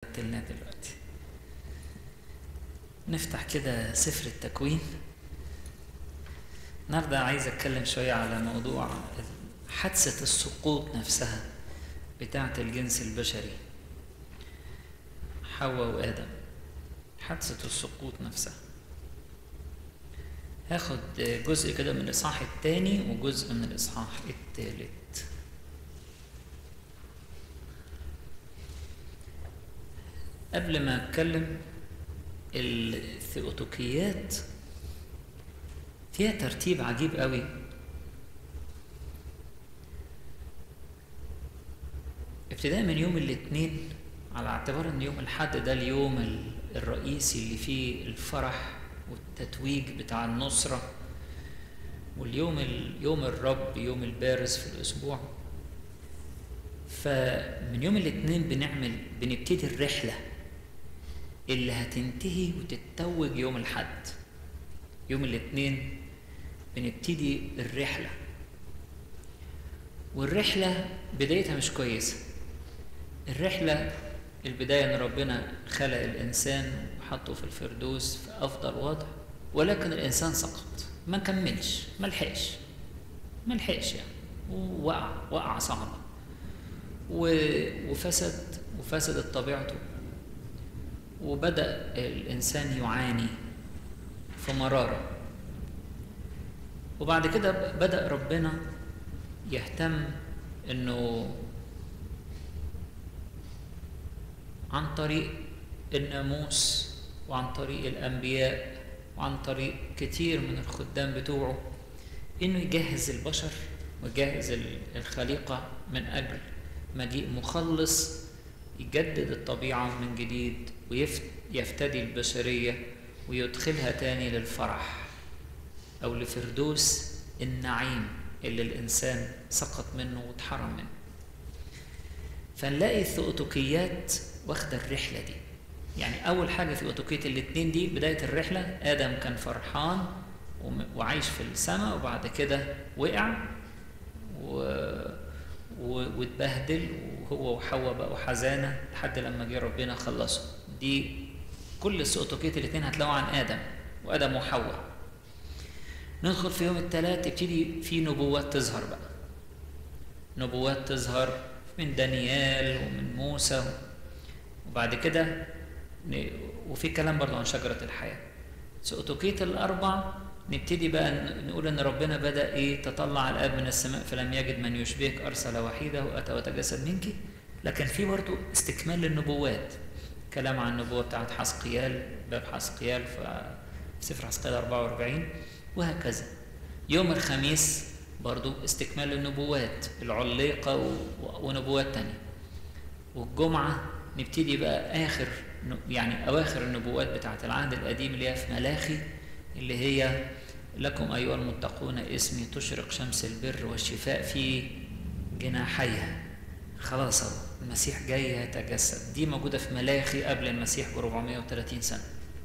لنا دلوقتي نفتح كده سفر التكوين النهارده عايز اتكلم شويه على موضوع حادثه السقوط نفسها بتاعه الجنس البشري حواء وادم حادثه السقوط نفسها هاخد جزء كده من الاصحاح الثاني وجزء من الاصحاح الثالث قبل ما اتكلم الثيوتوكيات فيها ترتيب عجيب قوي ابتداء من يوم الاثنين على اعتبار ان يوم الحد ده اليوم الرئيسي اللي فيه الفرح والتتويج بتاع النصرة واليوم يوم الرب يوم البارز في الأسبوع فمن يوم الاثنين بنعمل بنبتدي الرحلة اللي هتنتهي وتتوج يوم الحد يوم الاثنين بنبتدي الرحلة والرحلة بدايتها مش كويسة الرحلة البداية ان ربنا خلق الانسان وحطه في الفردوس في افضل وضع ولكن الانسان سقط ما كملش ما لحقش ما لحقش يعني ووقع وقع صعبة وفسد وفسدت طبيعته وبدأ الإنسان يعاني في مرارة وبعد كده بدأ ربنا يهتم إنه عن طريق الناموس وعن طريق الأنبياء وعن طريق كتير من الخدام بتوعه إنه يجهز البشر ويجهز الخليقة من أجل مجيء مخلص يجدد الطبيعة من جديد ويفتدي البشرية ويدخلها تاني للفرح أو لفردوس النعيم اللي الإنسان سقط منه واتحرم منه فنلاقي الثؤتوكيات واخدة الرحلة دي يعني أول حاجة في أوتوكية الاتنين دي بداية الرحلة آدم كان فرحان وعايش في السماء وبعد كده وقع و... و... واتبهدل وهو وحواء بقوا حزانة لحد لما جه ربنا خلصه دي كل السؤتوكية الاتنين هتلاقوا عن آدم وآدم وحواء ندخل في يوم الثلاث يبتدي في نبوات تظهر بقى نبوات تظهر من دانيال ومن موسى وبعد كده وفي كلام برضه عن شجرة الحياة سؤتوكية الأربع نبتدي بقى نقول ان ربنا بدا ايه تطلع الاب من السماء فلم يجد من يشبهك ارسل وحيده واتى وتجسد منك لكن في برضه استكمال للنبوات كلام عن النبوه بتاعت حسقيال باب حسقيال في سفر حسقيال 44 وهكذا يوم الخميس برضه استكمال للنبوات العليقه ونبوات تانية والجمعه نبتدي بقى اخر يعني اواخر النبوات بتاعت العهد القديم اللي هي في ملاخي اللي هي لكم أيها المتقون اسمي تشرق شمس البر والشفاء في جناحيها خلاص اهو المسيح جاي يتجسد دي موجودة في ملاخي قبل المسيح ب 430 سنة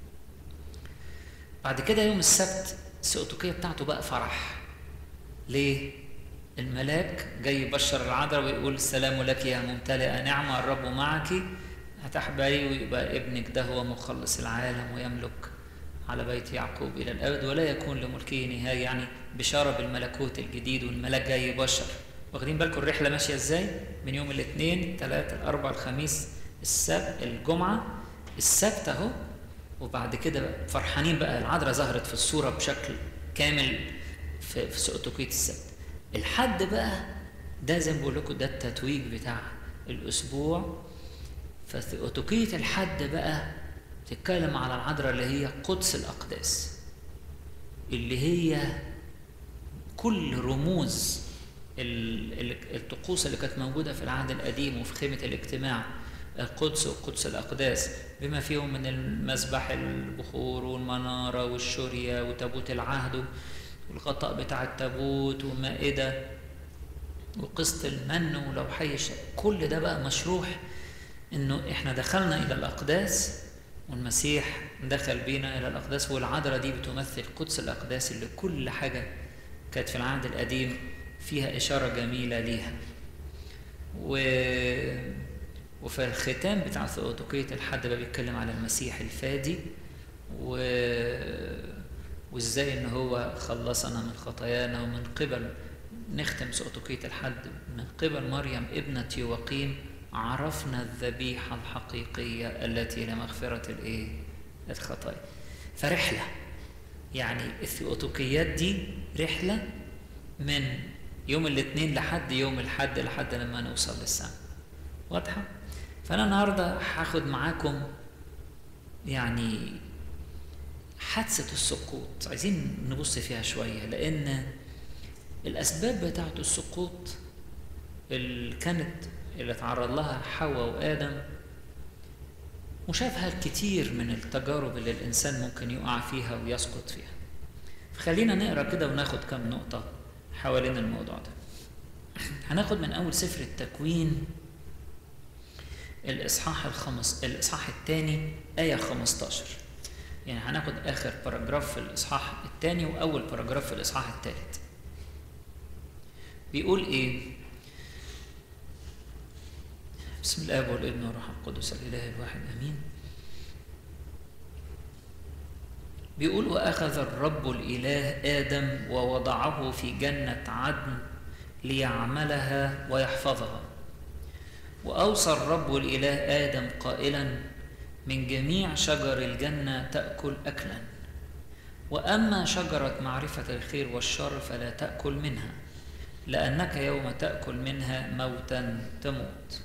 بعد كده يوم السبت السؤتوكية بتاعته بقى فرح ليه؟ الملاك جاي يبشر العذراء ويقول السلام لك يا ممتلئة نعمة الرب معك هتحبي ويبقى ابنك ده هو مخلص العالم ويملك على بيت يعقوب إلى الأبد ولا يكون لملكه نهاية يعني بشارة بالملكوت الجديد والملاك جاي يبشر واخدين بالكم الرحلة ماشية ازاي من يوم الاثنين ثلاثة الأربع الخميس السبت الجمعة السبت أهو وبعد كده فرحانين بقى العذراء ظهرت في الصورة بشكل كامل في, في سؤتوكية السبت الحد بقى ده زي ما بقول لكم ده التتويج بتاع الأسبوع فسؤتوكية الحد بقى تتكلم على العذراء اللي هي قدس الأقداس اللي هي كل رموز الطقوس اللي كانت موجودة في العهد القديم وفي خيمة الاجتماع القدس وقدس الأقداس بما فيهم من المسبح البخور والمنارة والشرية وتابوت العهد والغطاء بتاع التابوت ومائدة وقسط المن ولوحي كل ده بقى مشروح انه احنا دخلنا الى الاقداس والمسيح دخل بينا الى الاقداس والعذراء دي بتمثل قدس الاقداس اللي كل حاجه كانت في العهد القديم فيها اشاره جميله ليها و وفي الختام بتاع ثيوتوكية الحد بقى بيتكلم على المسيح الفادي و... وازاي ان هو خلصنا من خطايانا ومن قبل نختم ثيوتوكية الحد من قبل مريم ابنة يوقيم عرفنا الذبيحة الحقيقية التي لمغفرة الايه الخطايا فرحلة يعني الثيوتوكيات دي رحلة من يوم الاثنين لحد يوم الحد لحد لما نوصل للسماء واضحة؟ فأنا النهاردة هاخد معاكم يعني حادثة السقوط عايزين نبص فيها شوية لأن الأسباب بتاعة السقوط اللي كانت اللي تعرض لها حواء وآدم مشابهة الكثير من التجارب اللي الإنسان ممكن يقع فيها ويسقط فيها فخلينا نقرا كده وناخد كام نقطة حوالين الموضوع ده هناخد من أول سفر التكوين الإصحاح الخمس الإصحاح الثاني آية 15 يعني هناخد آخر باراجراف في الإصحاح الثاني وأول باراجراف في الإصحاح الثالث بيقول إيه بسم الله والابن والروح القدس الإله الواحد آمين بيقول وأخذ الرب الإله آدم ووضعه في جنة عدن ليعملها ويحفظها وأوصى الرب الإله آدم قائلا من جميع شجر الجنة تأكل أكلا وأما شجرة معرفة الخير والشر فلا تأكل منها لأنك يوم تأكل منها موتا تموت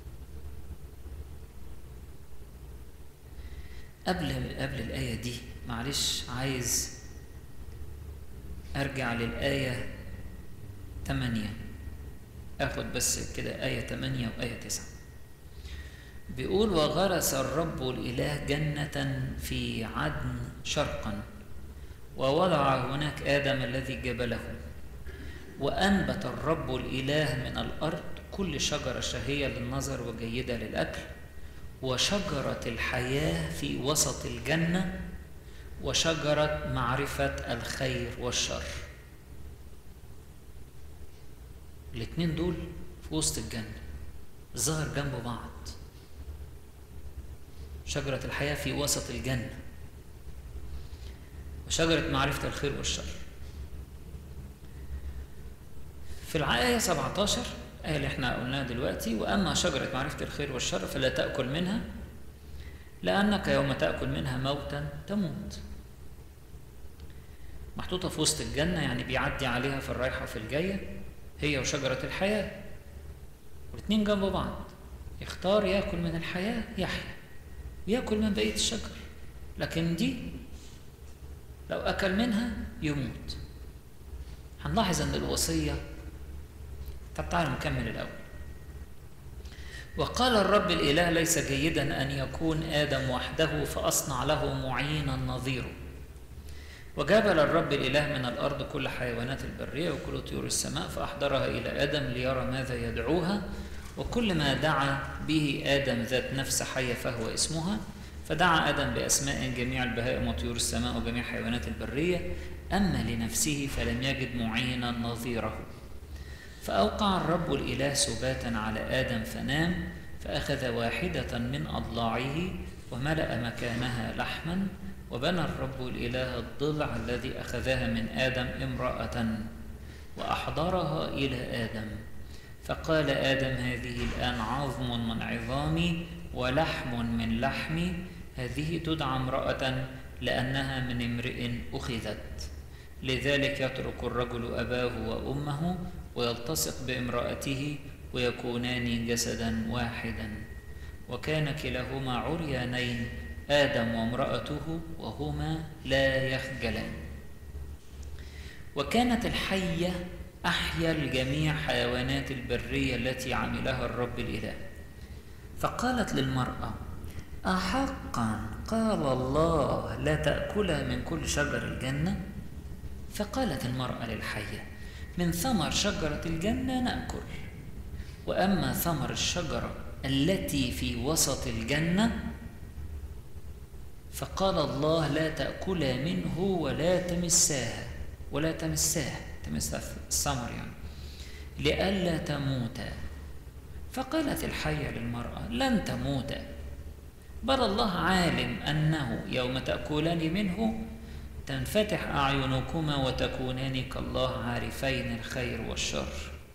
قبل قبل الآية دي معلش عايز أرجع للآية 8 آخد بس كده آية 8 وآية 9 بيقول وغرس الرب الإله جنة في عدن شرقا ووضع هناك آدم الذي جبله وأنبت الرب الإله من الأرض كل شجرة شهية للنظر وجيدة للأكل وشجرة الحياة في وسط الجنة وشجرة معرفة الخير والشر الاتنين دول في وسط الجنة ظهر جنب بعض شجرة الحياة في وسط الجنة وشجرة معرفة الخير والشر في الآية 17 الآية اللي احنا قلناها دلوقتي وأما شجرة معرفة الخير والشر فلا تأكل منها لأنك يوم تأكل منها موتا تموت محطوطة في وسط الجنة يعني بيعدي عليها في الرايحة وفي الجاية هي وشجرة الحياة والاتنين جنب بعض يختار ياكل من الحياة يحيا وياكل من بقية الشجر لكن دي لو أكل منها يموت هنلاحظ أن الوصية طب تعالوا نكمل الأول وقال الرب الإله ليس جيدا أن يكون آدم وحده فأصنع له معينا نظيره وجبل الرب الإله من الأرض كل حيوانات البرية وكل طيور السماء فأحضرها إلى آدم ليرى ماذا يدعوها وكل ما دعا به آدم ذات نفس حية فهو اسمها فدعا آدم بأسماء جميع البهائم وطيور السماء وجميع حيوانات البرية أما لنفسه فلم يجد معينا نظيره فأوقع الرب الإله سباتا على آدم فنام فأخذ واحدة من أضلاعه وملأ مكانها لحما وبنى الرب الإله الضلع الذي أخذها من آدم امرأة وأحضرها إلى آدم فقال آدم هذه الآن عظم من عظامي ولحم من لحمي هذه تدعى امرأة لأنها من امرئ أخذت لذلك يترك الرجل أباه وأمه ويلتصق بامرأته ويكونان جسدا واحدا وكان كلاهما عريانين آدم وامرأته وهما لا يخجلان وكانت الحية أحيا الجميع حيوانات البرية التي عملها الرب الإله فقالت للمرأة أحقا قال الله لا تأكلا من كل شجر الجنة فقالت المرأة للحية من ثمر شجرة الجنة نأكل وأما ثمر الشجرة التي في وسط الجنة فقال الله لا تأكلا منه ولا تمساها ولا تمساه تمسها الثمر يعني لئلا تموتا فقالت الحية للمرأة لن تموتا بل الله عالم أنه يوم تأكلان منه تنفتح أعينكما وتكونان كالله عارفين الخير والشر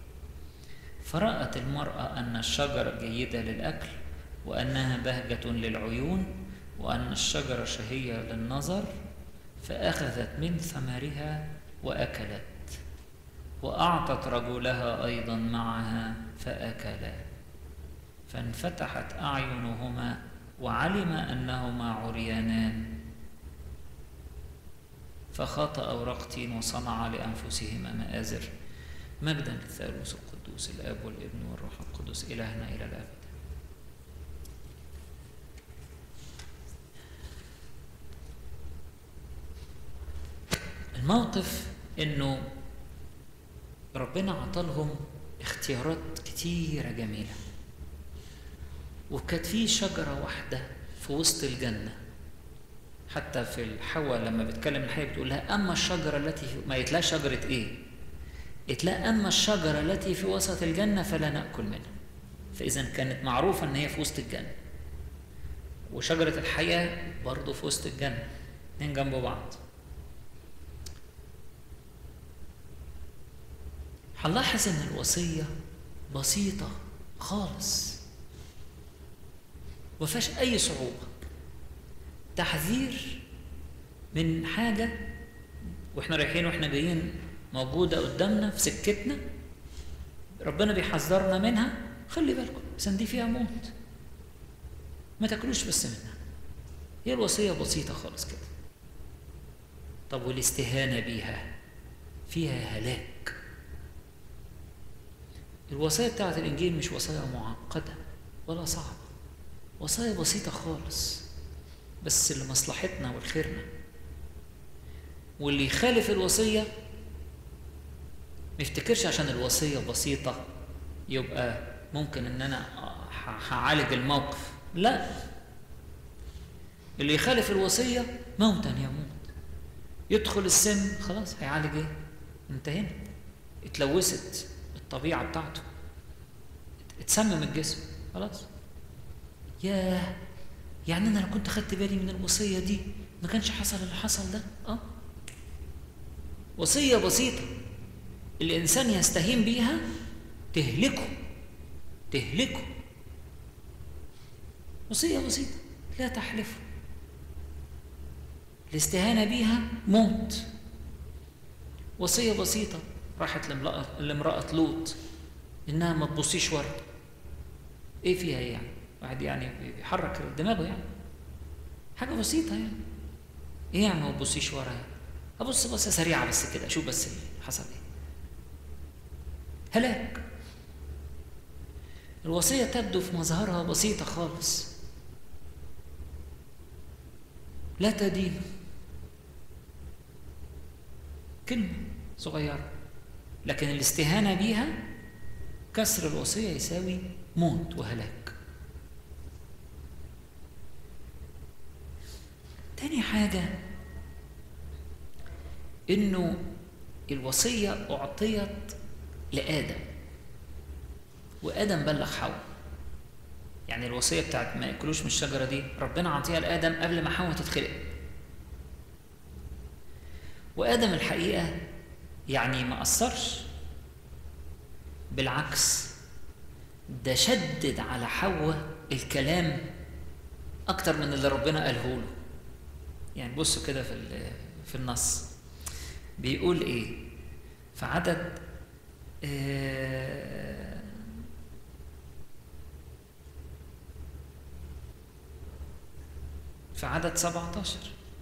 فرأت المرأة أن الشجرة جيدة للأكل وأنها بهجة للعيون وأن الشجرة شهية للنظر فأخذت من ثمرها وأكلت وأعطت رجلها أيضا معها فأكلا فانفتحت أعينهما وعلم أنهما عريانان فخطأ ورقتين وصنعا لأنفسهما مآزر مجدا للثالوث القدوس الآب والابن والروح القدس إلهنا إلى الأبد الموقف انه ربنا عطلهم اختيارات كتيرة جميلة وكانت في شجرة واحدة في وسط الجنة حتى في الحواء لما بتكلم الحية بتقول لها أما الشجرة التي في ما يتلاقى شجرة إيه؟ يتلاقى أما الشجرة التي في وسط الجنة فلا نأكل منها فإذا كانت معروفة إن هي في وسط الجنة وشجرة الحياة برضه في وسط الجنة اتنين جنب بعض هنلاحظ ان الوصيه بسيطه خالص وفيهاش اي صعوبه تحذير من حاجه واحنا رايحين واحنا جايين موجوده قدامنا في سكتنا ربنا بيحذرنا منها خلي بالكم بس دي فيها موت ما تاكلوش بس منها هي الوصيه بسيطه خالص كده طب والاستهانه بيها فيها هلاك الوصايا بتاعت الإنجيل مش وصايا معقدة ولا صعبة وصايا بسيطة خالص بس لمصلحتنا ولخيرنا واللي يخالف الوصية ما يفتكرش عشان الوصية بسيطة يبقى ممكن إن أنا هعالج الموقف لا اللي يخالف الوصية موتا يموت يدخل السم خلاص هيعالج ايه انتهينا اتلوثت الطبيعة بتاعته اتسمم الجسم خلاص ياه يعني انا لو كنت خدت بالي من الوصية دي ما كانش حصل اللي حصل ده اه وصية بسيطة الإنسان يستهين بيها تهلكه تهلكه وصية بسيطة لا تحلفه الاستهانة بيها موت وصية بسيطة راحت لامرأة لامرأة لوط إنها ما تبصيش ورا إيه فيها إيه يعني؟ واحد يعني بيحرك دماغه يعني حاجة بسيطة يعني إيه يعني ما تبصيش ورا يعني؟ أبص بصة سريعة بس كده أشوف بس اللي حصل إيه هلاك الوصية تبدو في مظهرها بسيطة خالص لا تدين كلمة صغيرة لكن الاستهانة بيها كسر الوصية يساوي موت وهلاك تاني حاجة إنه الوصية أعطيت لآدم وآدم بلغ حواء يعني الوصية بتاعت ما ياكلوش من الشجرة دي ربنا عطيها لآدم قبل ما حواء تتخلق وآدم الحقيقة يعني ما أثرش بالعكس ده شدد على حواء الكلام أكتر من اللي ربنا قاله له يعني بصوا كده في في النص بيقول إيه في عدد آه في عدد 17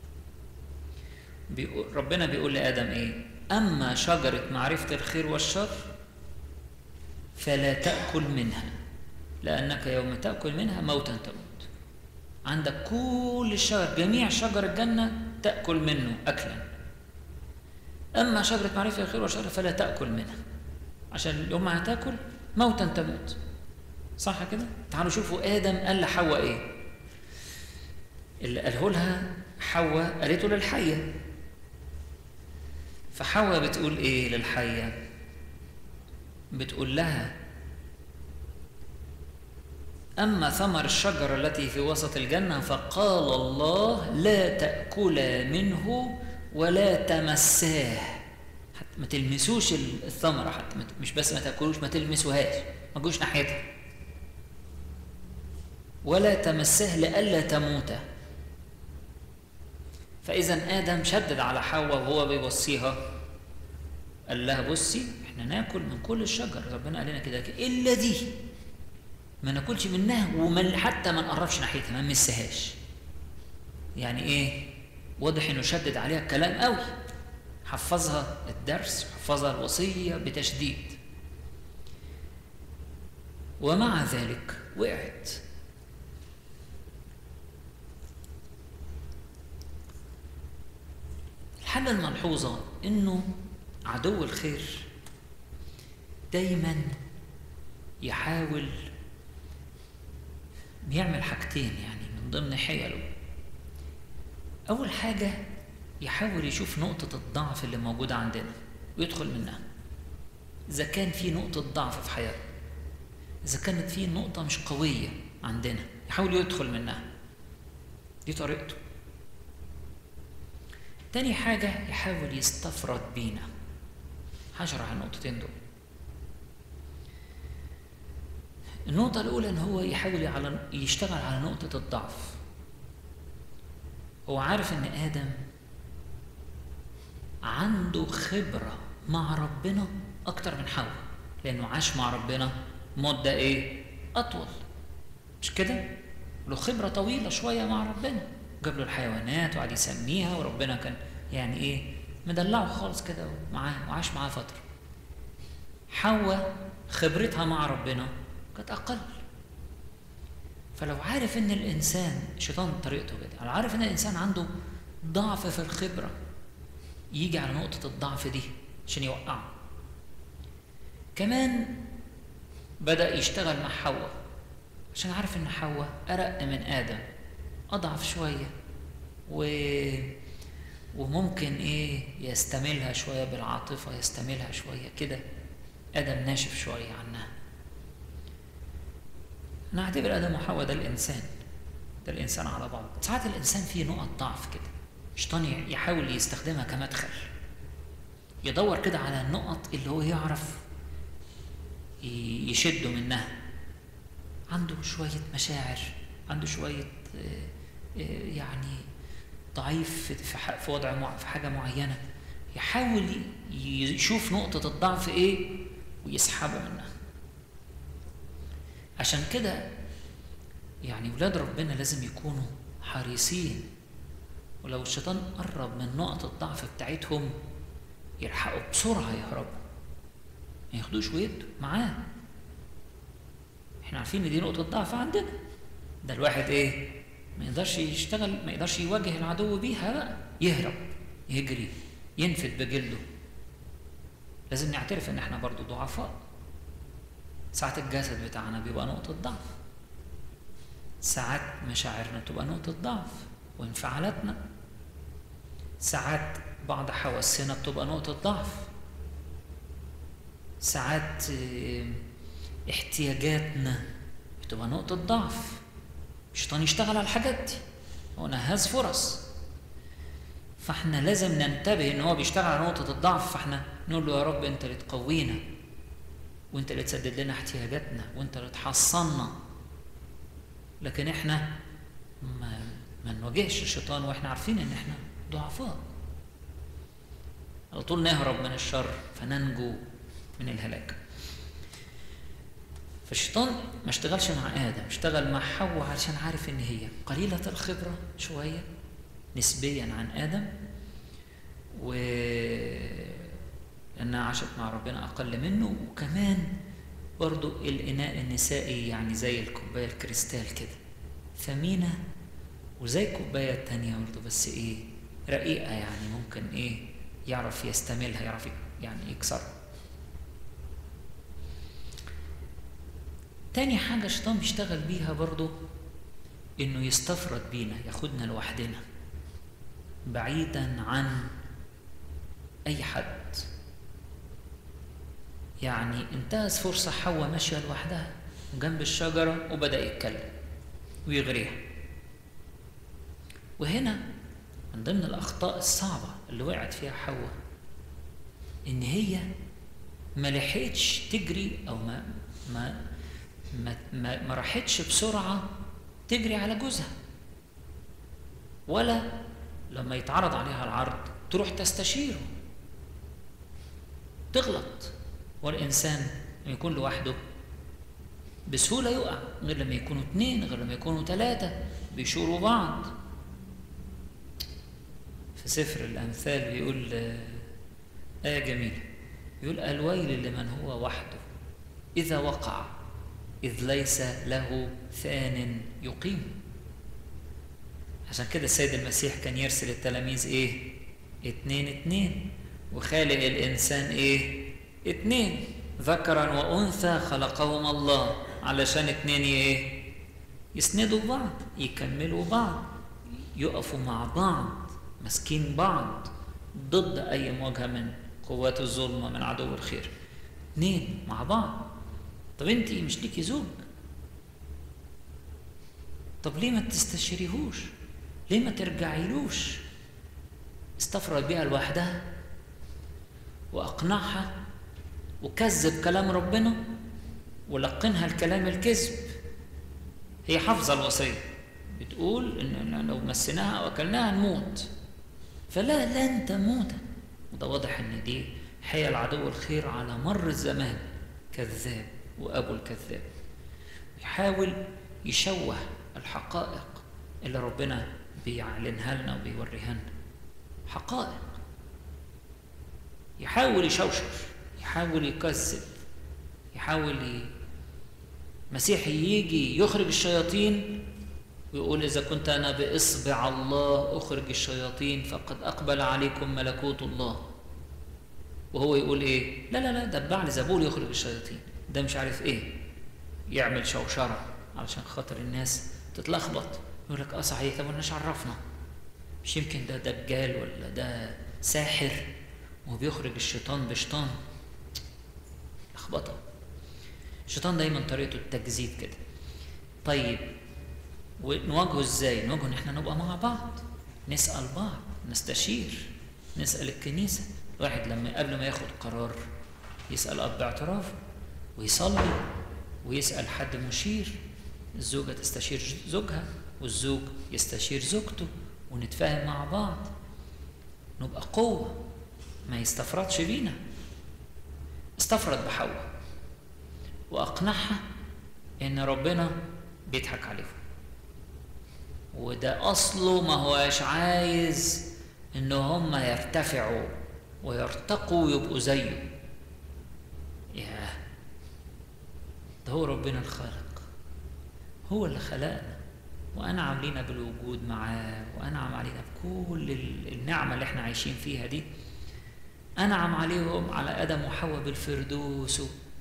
بيقول ربنا بيقول لآدم إيه أما شجرة معرفة الخير والشر فلا تأكل منها لأنك يوم تأكل منها موتا تموت عندك كل الشجر جميع شجر الجنة تأكل منه أكلا أما شجرة معرفة الخير والشر فلا تأكل منها عشان يوم ما هتاكل موتا تموت صح كده؟ تعالوا شوفوا آدم قال لحواء إيه؟ اللي قاله لها حواء قالته للحية فحواء بتقول ايه للحية بتقول لها أما ثمر الشجرة التي في وسط الجنة فقال الله لا تأكلا منه ولا تمساه حتى ما تلمسوش الثمرة حتى مش بس ما تأكلوش ما تلمسوهاش ما تجوش ناحيتها ولا تمساه لئلا تموت فإذا آدم شدد على حواء وهو بيوصيها قال لها بصي احنا ناكل من كل الشجر ربنا قال لنا كده إلا دي ما ناكلش منها ومن حتى ما نقربش ناحيتها ما نمسهاش يعني ايه واضح انه شدد عليها الكلام قوي حفظها الدرس حفظها الوصيه بتشديد ومع ذلك وقعت الحاجه الملحوظه انه عدو الخير دايما يحاول بيعمل حاجتين يعني من ضمن حيله أول حاجة يحاول يشوف نقطة الضعف اللي موجودة عندنا ويدخل منها إذا كان في نقطة ضعف في حياتنا إذا كانت في نقطة مش قوية عندنا يحاول يدخل منها دي طريقته تاني حاجة يحاول يستفرد بينا هشرح النقطتين دول النقطة الأولى إن هو يحاول على يشتغل على نقطة الضعف هو عارف إن آدم عنده خبرة مع ربنا أكتر من حواء لأنه عاش مع ربنا مدة إيه؟ أطول مش كده؟ له خبرة طويلة شوية مع ربنا جاب له الحيوانات وقعد يسميها وربنا كان يعني إيه؟ مدلعه خالص كده معاه وعاش معاه فترة حواء خبرتها مع ربنا كانت أقل فلو عارف ان الانسان الشيطان طريقته كده لو عارف ان الانسان عنده ضعف في الخبره يجي على نقطه الضعف دي عشان يوقعه كمان بدا يشتغل مع حواء عشان عارف ان حواء ارق من ادم اضعف شويه و وممكن ايه يستملها شويه بالعاطفه يستملها شويه كده ادم ناشف شويه عنها انا اعتبر ادم وحواء ده الانسان ده الانسان على بعض ساعات الانسان فيه نقط ضعف كده الشيطان يحاول يستخدمها كمدخل يدور كده على النقط اللي هو يعرف يشده منها عنده شوية مشاعر عنده شوية يعني ضعيف في وضع في حاجة معينة يحاول يشوف نقطة الضعف ايه ويسحبه منها عشان كده يعني ولاد ربنا لازم يكونوا حريصين ولو الشيطان قرب من نقط الضعف بتاعتهم يلحقوا بسرعة يهربوا ما ياخدوش ويدوا معاه احنا عارفين ان دي نقطة ضعف عندنا ده الواحد ايه ما يقدرش يشتغل ما يقدرش يواجه العدو بيها بقى يهرب يجري ينفد بجلده لازم نعترف ان احنا برضو ضعفاء ساعات الجسد بتاعنا بيبقى نقطة ضعف ساعات مشاعرنا تبقى نقطة ضعف وانفعالاتنا ساعات بعض حواسنا بتبقى نقطة ضعف ساعات احتياجاتنا بتبقى نقطة ضعف الشيطان يشتغل على الحاجات دي هو نهاز فرص فاحنا لازم ننتبه ان هو بيشتغل على نقطة الضعف فاحنا نقول له يا رب انت اللي تقوينا وانت اللي تسدد لنا احتياجاتنا وانت اللي تحصلنا لكن احنا ما, ما نواجهش الشيطان واحنا عارفين ان احنا ضعفاء على طول نهرب من الشر فننجو من الهلاك فالشيطان ما اشتغلش مع ادم اشتغل مع حواء علشان عارف ان هي قليله الخبره شويه نسبيا عن ادم و لأنها عاشت مع ربنا أقل منه وكمان برضو الإناء النسائي يعني زي الكوباية الكريستال كده ثمينة وزي الكوباية التانية برضو بس إيه رقيقة يعني ممكن إيه يعرف يستملها يعرف يعني يكسرها تاني حاجة الشيطان بيشتغل بيها برضو إنه يستفرد بينا ياخدنا لوحدنا بعيدا عن أي حد يعني انتهز فرصة حواء ماشية لوحدها جنب الشجرة وبدأ يتكلم ويغريها وهنا من ضمن الأخطاء الصعبة اللي وقعت فيها حواء إن هي ما لحقتش تجري أو ما ما ما ما, ما راحتش بسرعة تجري على جوزها ولا لما يتعرض عليها العرض تروح تستشيره تغلط والإنسان لما يكون لوحده بسهولة يقع غير لما يكونوا اتنين غير لما يكونوا تلاتة بيشوروا بعض في سفر الأمثال بيقول آية جميلة يقول الويل لمن هو وحده إذا وقع إذ ليس له ثان يقيم عشان كده السيد المسيح كان يرسل التلاميذ إيه اتنين اتنين وخالق الإنسان إيه اتنين ذكرا وأنثى خلقهم الله علشان اتنين إيه يسندوا بعض يكملوا بعض يقفوا مع بعض ماسكين بعض ضد أي مواجهة من قوات الظلمة من عدو الخير اتنين مع بعض طب انت مش ليكي زوج طب ليه ما تستشيريهوش ليه ما ترجعيلوش استفرد بيها لوحدها واقنعها وكذب كلام ربنا ولقنها الكلام الكذب هي حافظه الوصيه بتقول ان لو مسيناها او اكلناها نموت فلا لن تموت وده واضح ان دي حيل عدو الخير على مر الزمان كذاب وابو الكذاب يحاول يشوه الحقائق اللي ربنا بيعلنها لنا وبيوريها لنا حقائق يحاول يشوشر يحاول يكذب يحاول ي... مسيحي يجي يخرج الشياطين ويقول إذا كنت أنا بإصبع الله أخرج الشياطين فقد أقبل عليكم ملكوت الله وهو يقول إيه لا لا لا ده بعل زبول يخرج الشياطين ده مش عارف إيه يعمل شوشرة علشان خاطر الناس تتلخبط يقول لك اه صحيح طب مالناش عرفنا مش يمكن ده دجال ولا ده ساحر وبيخرج الشيطان بشيطان لخبطه الشيطان دايما طريقته التكذيب كده طيب ونواجهه ازاي نواجهه ان احنا نبقى مع بعض نسال بعض نستشير نسال الكنيسه الواحد لما قبل ما ياخد قرار يسال اب اعتراف ويصلي ويسال حد مشير الزوجه تستشير زوجها والزوج يستشير زوجته ونتفاهم مع بعض نبقى قوه ما يستفردش بينا استفرد بحواء واقنعها ان ربنا بيضحك عليهم وده اصله ما هواش عايز ان هم يرتفعوا ويرتقوا ويبقوا زيه ياه ده هو ربنا الخالق هو اللي خلقنا وانعم لينا بالوجود معاه وانعم علينا بكل النعمه اللي احنا عايشين فيها دي انعم عليهم على ادم وحواء بالفردوس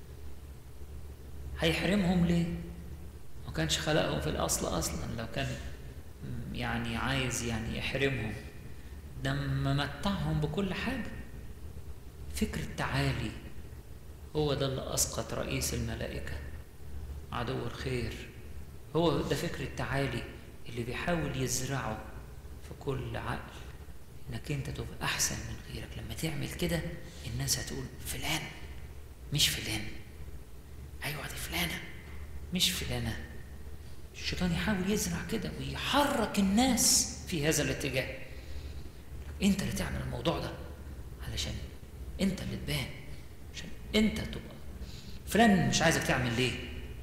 هيحرمهم ليه ما كانش خلقهم في الاصل اصلا لو كان يعني عايز يعني يحرمهم ده ممتعهم بكل حاجه فكر التعالي هو ده اللي اسقط رئيس الملائكه عدو الخير هو ده فكر التعالي اللي بيحاول يزرعه في كل عقل انك انت تبقى احسن من غيرك لما تعمل كده الناس هتقول فلان مش فلان ايوه دي فلانه مش فلانه الشيطان يحاول يزرع كده ويحرك الناس في هذا الاتجاه انت اللي تعمل الموضوع ده علشان انت اللي تبان عشان انت تبقى فلان مش عايزك تعمل ليه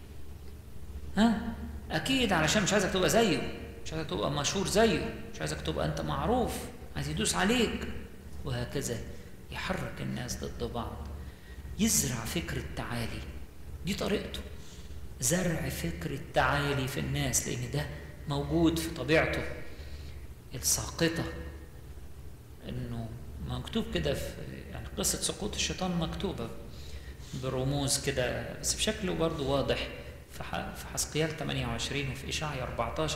ها اكيد علشان مش عايزك تبقى زيه مش عايزك تبقى مشهور زيه مش عايزك تبقى انت معروف عايز يدوس عليك وهكذا يحرك الناس ضد بعض يزرع فكر التعالي دي طريقته زرع فكر التعالي في الناس لان ده موجود في طبيعته الساقطه انه مكتوب كده في يعني قصه سقوط الشيطان مكتوبه برموز كده بس بشكل برضه واضح في حسقيال 28 وفي اشعيا 14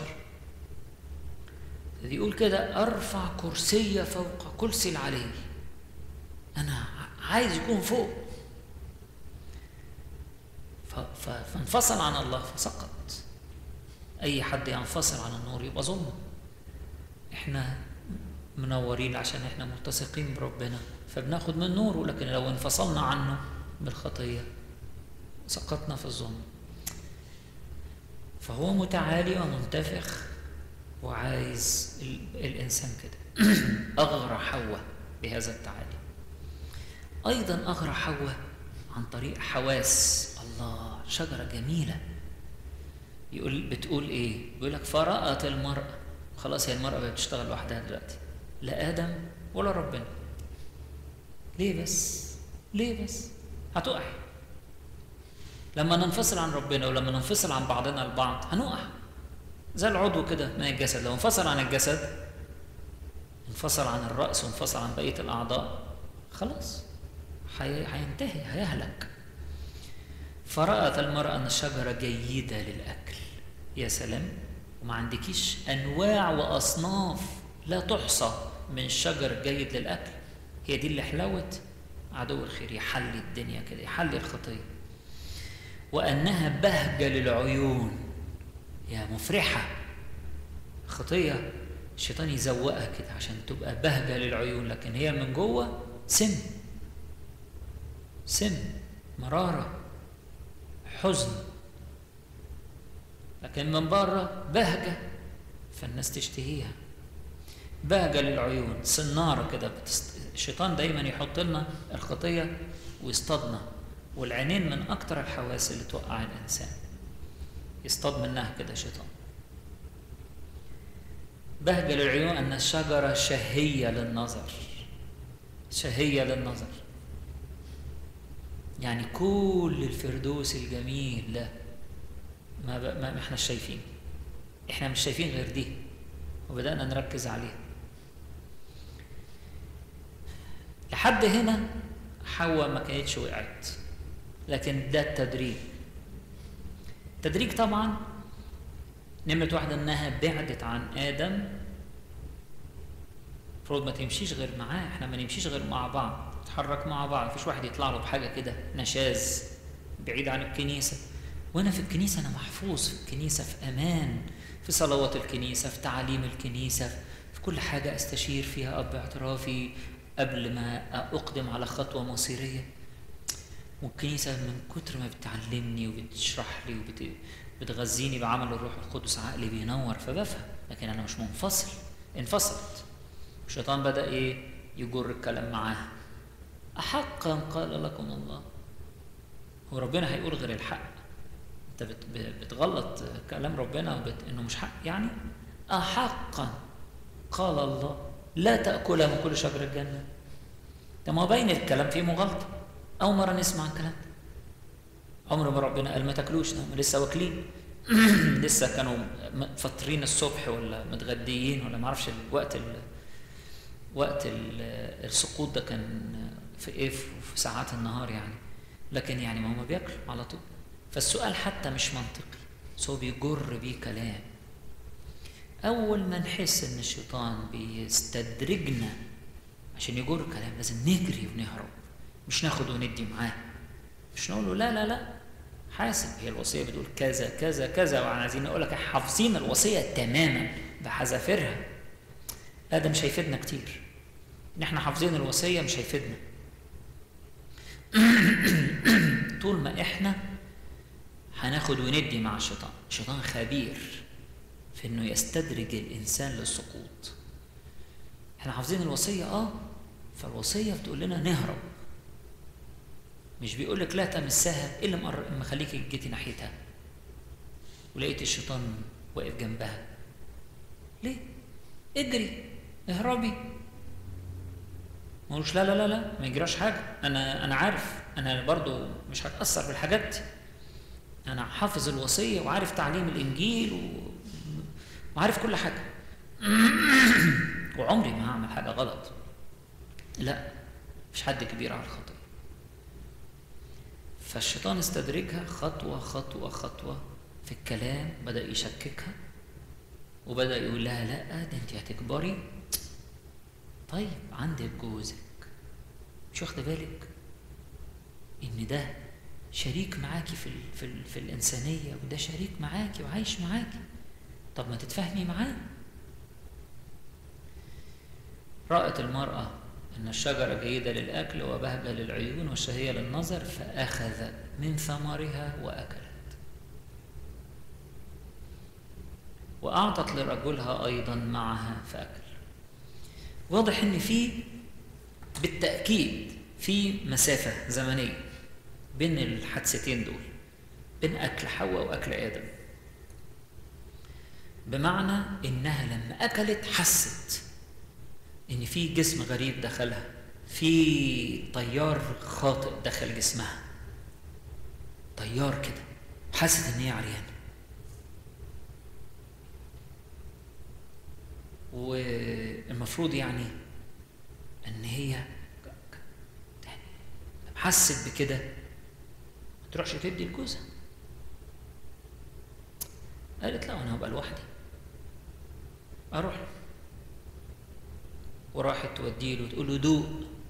يقول كده ارفع كرسي فوق كرسي العلي انا عايز يكون فوق فانفصل عن الله فسقط اي حد ينفصل عن النور يبقى ظلم احنا منورين عشان احنا ملتصقين بربنا فبناخد من نوره لكن لو انفصلنا عنه بالخطيه سقطنا في الظلم فهو متعالي ومنتفخ وعايز الانسان كده اغرى حواء بهذا التعالي ايضا اغرى حواء عن طريق حواس الله شجره جميله يقول بتقول ايه بيقول لك فرأت المرأة خلاص هي المرأة بقت بتشتغل لوحدها دلوقتي لا آدم ولا ربنا ليه بس ليه بس هتقع لما ننفصل عن ربنا ولما ننفصل عن بعضنا البعض هنقع زي العضو كده من الجسد لو انفصل عن الجسد انفصل عن الرأس وانفصل عن بقية الأعضاء خلاص هينتهي هيهلك فرأت المرأة أن الشجرة جيدة للأكل يا سلام وما عندكيش أنواع وأصناف لا تحصى من الشجر جيد للأكل هي دي اللي حلوت عدو الخير يحلي الدنيا كده يحلي الخطية وأنها بهجة للعيون يا مفرحة خطية الشيطان يزوقها كده عشان تبقى بهجة للعيون لكن هي من جوه سم سم مرارة حزن لكن من بره بهجة فالناس تشتهيها بهجة للعيون صنارة كده بتست... الشيطان دايما يحط لنا الخطية ويصطادنا والعينين من أكتر الحواس اللي توقع الإنسان يصطاد منها كده شيطان بهجة للعيون أن الشجرة شهية للنظر شهية للنظر يعني كل الفردوس الجميل ده ما, ب... ما احنا شايفين احنا مش شايفين غير دي وبدأنا نركز عليها لحد هنا حواء ما كانتش وقعت لكن ده التدريج التدريج طبعا نمرة واحدة انها بعدت عن ادم المفروض ما تمشيش غير معاه احنا ما نمشيش غير مع بعض نتحرك مع بعض مفيش واحد يطلع له بحاجه كده نشاز بعيد عن الكنيسه وانا في الكنيسه انا محفوظ في الكنيسه في امان في صلوات الكنيسه في تعاليم الكنيسه في كل حاجه استشير فيها اب اعترافي قبل ما اقدم على خطوه مصيريه والكنيسه من كتر ما بتعلمني وبتشرح لي وبتغذيني بعمل الروح القدس عقلي بينور فبفهم لكن انا مش منفصل انفصلت الشيطان بدا ايه يجر الكلام معاها أحقا قال لكم الله هو ربنا هيقول غير الحق انت بتغلط كلام ربنا وبت... انه مش حق يعني أحقا قال الله لا تأكل من كل شجر الجنة ده ما بين الكلام فيه مغالطة أول مرة نسمع عن الكلام عمر ما ربنا قال ما تاكلوش ده لسه واكلين لسه كانوا فاطرين الصبح ولا متغديين ولا ما اعرفش الوقت ال... وقت السقوط ده كان في ايه في ساعات النهار يعني لكن يعني ما هم بياكلوا على طول فالسؤال حتى مش منطقي بس هو بيجر بيه كلام اول ما نحس ان الشيطان بيستدرجنا عشان يجر كلام لازم نجري ونهرب مش ناخد وندي معاه مش نقول له لا لا لا حاسب هي الوصيه بتقول كذا كذا كذا وانا عايزين نقول لك حافظين الوصيه تماما بحذافيرها لا ده مش هيفيدنا كتير ان احنا حافظين الوصيه مش هيفيدنا طول ما احنا هناخد وندي مع الشيطان الشيطان خبير في انه يستدرج الانسان للسقوط احنا حافظين الوصيه اه فالوصيه بتقول لنا نهرب مش بيقول لك لا تمسها الا ما خليك جيتي ناحيتها ولقيت الشيطان واقف جنبها ليه اجري اهربي ما لا لا لا لا ما يجراش حاجه انا انا عارف انا برضو مش هتاثر بالحاجات دي انا حافظ الوصيه وعارف تعليم الانجيل و... وعارف كل حاجه وعمري ما هعمل حاجه غلط لا مش حد كبير على الخطيه فالشيطان استدرجها خطوه خطوه خطوه في الكلام بدا يشككها وبدا يقول لها لا ده انت هتكبري طيب عندك جوزك مش واخده بالك ان ده شريك معاكي في ال في, ال في الانسانيه وده شريك معاكي وعايش معاكي طب ما تتفاهمي معاه رأت المرأة أن الشجرة جيدة للأكل وبهجة للعيون وشهية للنظر فأخذ من ثمرها وأكلت وأعطت لرجلها أيضا معها فأكل واضح أن في بالتأكيد في مسافة زمنية بين الحادثتين دول بين أكل حواء وأكل آدم بمعنى إنها لما أكلت حست إن في جسم غريب دخلها في تيار خاطئ دخل جسمها تيار كده حست إن هي عريانة والمفروض يعني إن هي حست بكده ما تروحش تدي لجوزها قالت لا انا هبقى لوحدي اروح له وراحت توديه له تقول له دوق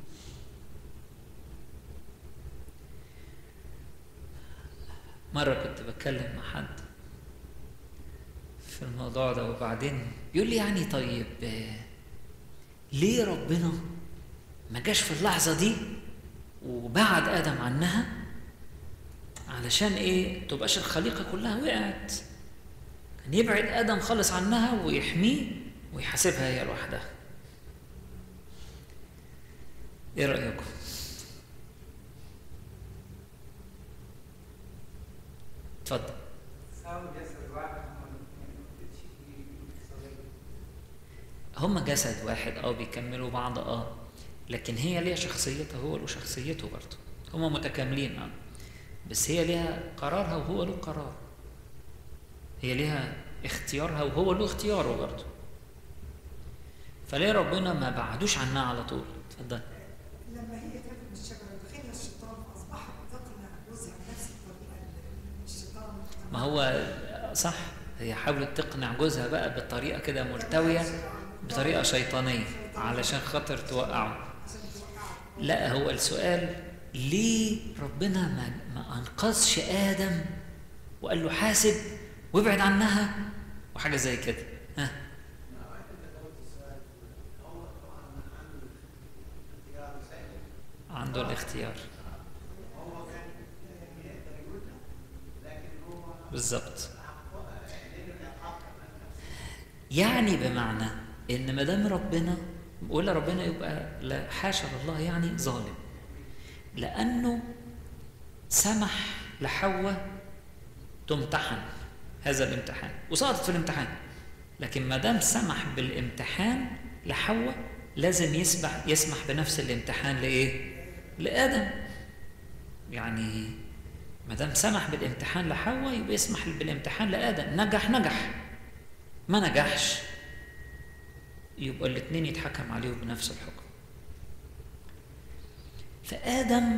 مرة كنت بتكلم مع حد في الموضوع ده وبعدين بيقول لي يعني طيب ليه ربنا ما جاش في اللحظة دي وبعد آدم عنها علشان ايه تبقاش الخليقة كلها وقعت كان يبعد آدم خالص عنها ويحميه ويحاسبها هي لوحدها ايه رأيكم اتفضل هما جسد واحد اه بيكملوا بعض اه لكن هي ليها شخصيتها هو له شخصيته برضه هما متكاملين اه بس هي ليها قرارها وهو له قرار هي ليها اختيارها وهو له اختياره برضه فليه ربنا ما بعدوش عنها على طول اتفضل لما هي تاكل من الشجره دخلها الشيطان اصبحت تقنع جوزها بنفس الطريقه اللي الشيطان ما هو صح هي حاولت تقنع جوزها بقى بطريقه كده ملتويه بطريقه شيطانيه علشان خاطر توقعه عشان توقعها لا هو السؤال ليه ربنا ما, ما انقذش ادم وقال له حاسب وابعد عنها وحاجه زي كده ها عنده الاختيار بالظبط يعني بمعنى ان ما دام ربنا ولا ربنا يبقى لا حاشا الله يعني ظالم لانه سمح لحواء تمتحن هذا الامتحان وسقطت في الامتحان لكن ما دام سمح بالامتحان لحواء لازم يسمح يسمح بنفس الامتحان لايه؟ لادم يعني ما دام سمح بالامتحان لحواء يبقى يسمح بالامتحان لادم نجح نجح ما نجحش يبقى الاثنين يتحكم عليهم بنفس الحكم فادم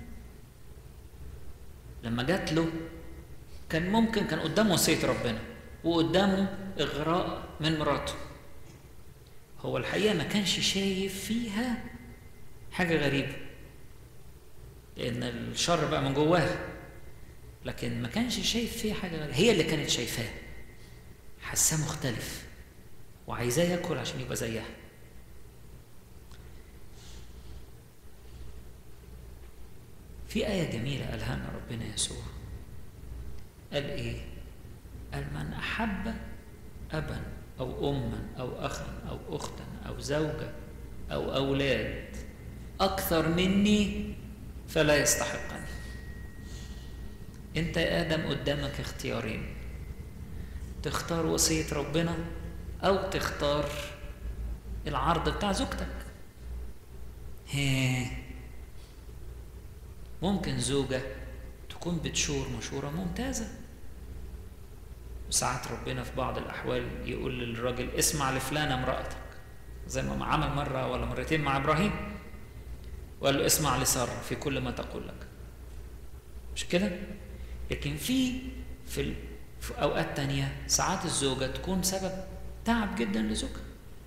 لما جات له كان ممكن كان قدامه وصيه ربنا وقدامه اغراء من مراته هو الحقيقه ما كانش شايف فيها حاجه غريبه لان الشر بقى من جواها لكن ما كانش شايف فيها حاجه غريبه هي اللي كانت شايفاه حاساه مختلف وعايزاه ياكل عشان يبقى زيها في آية جميلة قالها لنا ربنا يسوع قال إيه؟ قال من أحب أبا أو أما أو أخا أو أختا أو زوجة أو أولاد أكثر مني فلا يستحقني أنت يا آدم قدامك اختيارين تختار وصية ربنا أو تختار العرض بتاع زوجتك هي ممكن زوجة تكون بتشور مشورة ممتازة وساعات ربنا في بعض الأحوال يقول للراجل اسمع لفلانة امرأتك زي ما عمل مرة ولا مرتين مع إبراهيم وقال له اسمع لسارة في كل ما تقول لك مش كده؟ لكن في في, ال... في أوقات تانية ساعات الزوجة تكون سبب تعب جدا لزوجها